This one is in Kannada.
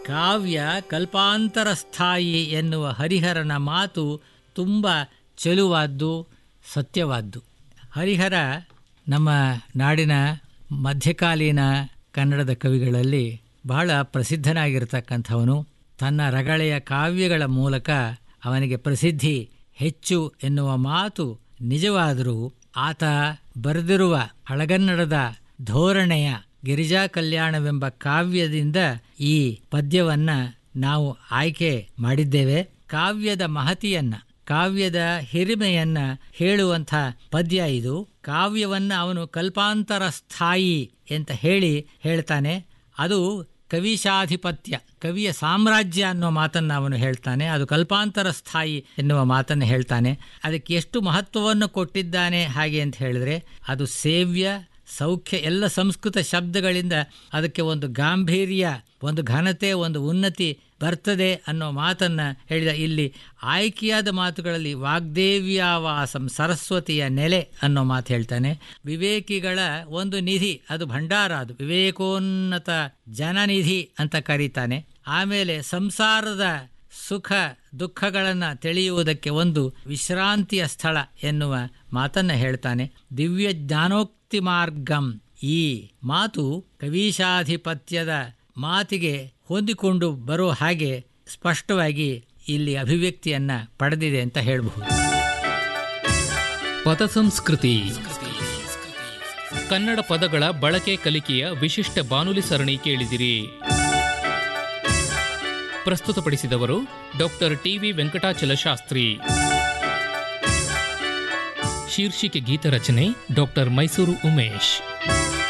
ಕಾವ್ಯ ಕಲ್ಪಾಂತರ ಸ್ಥಾಯಿ ಎನ್ನುವ ಹರಿಹರನ ಮಾತು ತುಂಬ ಚೆಲುವಾದ್ದು ಸತ್ಯವಾದ್ದು ಹರಿಹರ ನಮ್ಮ ನಾಡಿನ ಮಧ್ಯಕಾಲೀನ ಕನ್ನಡದ ಕವಿಗಳಲ್ಲಿ ಬಹಳ ಪ್ರಸಿದ್ಧನಾಗಿರ್ತಕ್ಕಂಥವನು ತನ್ನ ರಗಳೆಯ ಕಾವ್ಯಗಳ ಮೂಲಕ ಅವನಿಗೆ ಪ್ರಸಿದ್ಧಿ ಹೆಚ್ಚು ಎನ್ನುವ ಮಾತು ನಿಜವಾದರೂ ಆತ ಬರೆದಿರುವ ಹಳಗನ್ನಡದ ಧೋರಣೆಯ ಗಿರಿಜಾ ಕಲ್ಯಾಣವೆಂಬ ಕಾವ್ಯದಿಂದ ಈ ಪದ್ಯವನ್ನ ನಾವು ಆಯ್ಕೆ ಮಾಡಿದ್ದೇವೆ ಕಾವ್ಯದ ಮಹತಿಯನ್ನ ಕಾವ್ಯದ ಹಿರಿಮೆಯನ್ನ ಹೇಳುವಂಥ ಪದ್ಯ ಇದು ಕಾವ್ಯವನ್ನ ಅವನು ಕಲ್ಪಾಂತರ ಸ್ಥಾಯಿ ಅಂತ ಹೇಳಿ ಹೇಳ್ತಾನೆ ಅದು ಕವಿಶಾಧಿಪತ್ಯ ಕವಿಯ ಸಾಮ್ರಾಜ್ಯ ಅನ್ನೋ ಮಾತನ್ನು ಅವನು ಹೇಳ್ತಾನೆ ಅದು ಕಲ್ಪಾಂತರ ಸ್ಥಾಯಿ ಎನ್ನುವ ಮಾತನ್ನು ಹೇಳ್ತಾನೆ ಅದಕ್ಕೆ ಎಷ್ಟು ಮಹತ್ವವನ್ನು ಕೊಟ್ಟಿದ್ದಾನೆ ಹಾಗೆ ಅಂತ ಹೇಳಿದ್ರೆ ಅದು ಸೇವ್ಯ ಸೌಖ್ಯ ಎಲ್ಲ ಸಂಸ್ಕೃತ ಶಬ್ದಗಳಿಂದ ಅದಕ್ಕೆ ಒಂದು ಗಾಂಭೀರ್ಯ ಒಂದು ಘನತೆ ಒಂದು ಉನ್ನತಿ ಬರ್ತದೆ ಅನ್ನೋ ಮಾತನ್ನ ಹೇಳಿದ ಇಲ್ಲಿ ಆಯ್ಕೆಯಾದ ಮಾತುಗಳಲ್ಲಿ ವಾಗ್ದೇವ್ಯಾವಾಸಂ ಸರಸ್ವತಿಯ ನೆಲೆ ಅನ್ನೋ ಮಾತು ಹೇಳ್ತಾನೆ ವಿವೇಕಿಗಳ ಒಂದು ನಿಧಿ ಅದು ಭಂಡಾರ ಅದು ವಿವೇಕೋನ್ನತ ಜನನಿಧಿ ಅಂತ ಕರೀತಾನೆ ಆಮೇಲೆ ಸಂಸಾರದ ಸುಖ ದುಃಖಗಳನ್ನು ತಿಳಿಯುವುದಕ್ಕೆ ಒಂದು ವಿಶ್ರಾಂತಿಯ ಸ್ಥಳ ಎನ್ನುವ ಮಾತನ್ನ ಹೇಳ್ತಾನೆ ದಿವ್ಯ ಜ್ಞಾನೋಕ್ತಿ ಮಾರ್ಗಂ ಈ ಮಾತು ಕವೀಶಾಧಿಪತ್ಯದ ಮಾತಿಗೆ ಹೊಂದಿಕೊಂಡು ಬರೋ ಹಾಗೆ ಸ್ಪಷ್ಟವಾಗಿ ಇಲ್ಲಿ ಅಭಿವ್ಯಕ್ತಿಯನ್ನ ಪಡೆದಿದೆ ಅಂತ ಹೇಳಬಹುದು ಪದ ಸಂಸ್ಕೃತಿ ಕನ್ನಡ ಪದಗಳ ಬಳಕೆ ಕಲಿಕೆಯ ವಿಶಿಷ್ಟ ಬಾನುಲಿ ಸರಣಿ ಕೇಳಿದಿರಿ ಪ್ರಸ್ತುತಪಡಿಸಿದವರು ಡಾಕ್ಟರ್ ಟಿವಿ ವೆಂಕಟಾಚಲ ಶಾಸ್ತ್ರಿ ಶೀರ್ಷಿಕೆ ಗೀತರಚನೆ ಡಾಕ್ಟರ್ ಮೈಸೂರು ಉಮೇಶ್